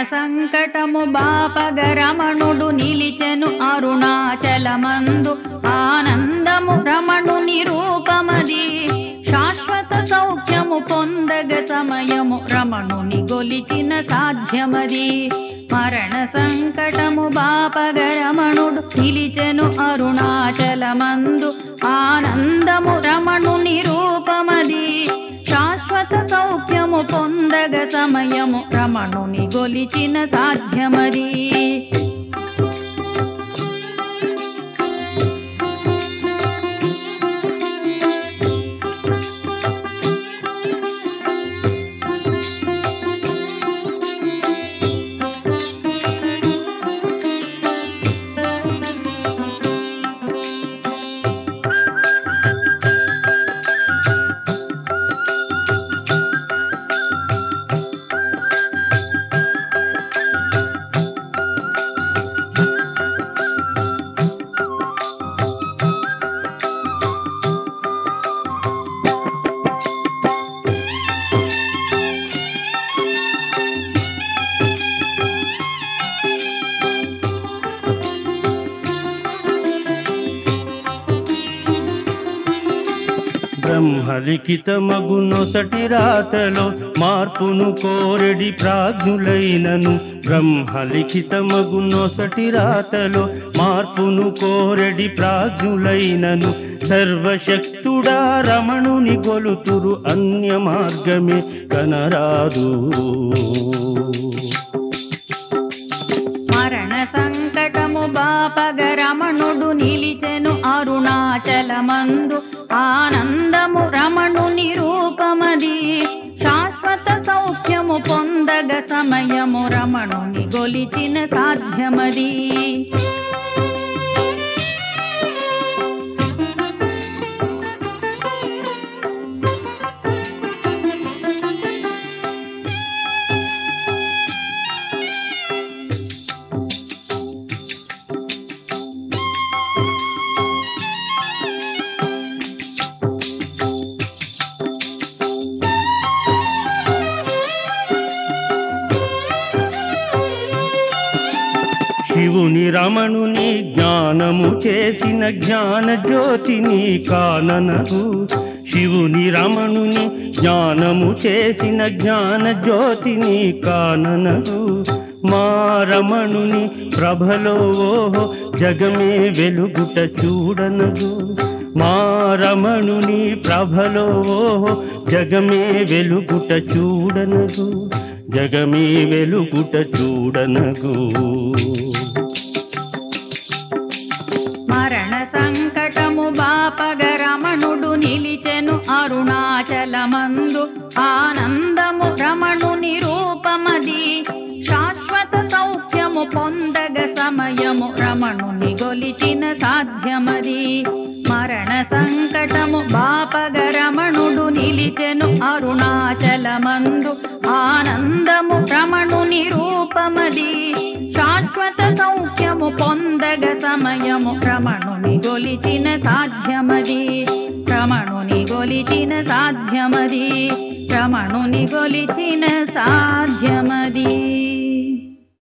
సంకటము బాపగ రమణుడు నిలిచెను అరుణాచలమందు ఆనందము రమణుని రూపమది శాశ్వత సౌఖ్యము పొందగ సమయము రమణుని గొలిచిన సాధ్యమది మరణ సంకటము బాపగ రమణుడు నిలిచెను అరుణాచలమందు ఆనందము రమణుని రూపమది శాశ్వత సౌఖ్యము పొందగ సమయము రమణుని గొలిచిన సాధ్యమది బ్రహ్మలిఖితమగు నొసటి రాతలో మార్పును కోరెడి ప్రాజ్ఞులైనను బ్రహ్మలిఖితమగు నొసటి రాతలో మార్పును కోరెడి ప్రాజ్ఞులైనను సర్వశక్తుడా రమణుని గొలుతురు అన్య మార్గమే కనరాదు మరణ సంకటము బాపగ రమణుడు నిలిచెను అరుణాచలమందు ఆనందము రమణుని రూపమది శాశ్వత సౌఖ్యము పొందగ సమయము రమణుని గొలిచిన సాధ్యమది శివుని రమణుని జ్ఞానము చేసిన జ్ఞాన జ్యోతిని కాననగు శివుని రమణుని జ్ఞానము చేసిన జ్ఞాన జ్యోతిని కాననగు మా రమణుని ప్రభలో ఓహో జగమే వెలుగుట చూడనగు మా రమణుని ప్రభలో ఓహో జగమే వెలుగుట చూడనగు జగమే వెలుగుట చూడనగు మరణ సంకటము బాపగ రమణుడు నిలిచెను అరుణాచలమందు ఆనందము రమణుని రూపమది శాశ్వత సౌఖ్యము పొందగ సమయము రమణుని గొలిచిన సాధ్యమది మరణ సంకటము బాపగ రమణుడు నిలిచెను అరుణాచలమందు ఆనందము రమణుని రూపమది శాశ్వత సౌఖ్యము పొందగ సమయము రమణుని గొలిచిన సాధ్యమది రమణుని గొలిచిన సాధ్యమది రమణుని గొలిచిన సాధ్యమది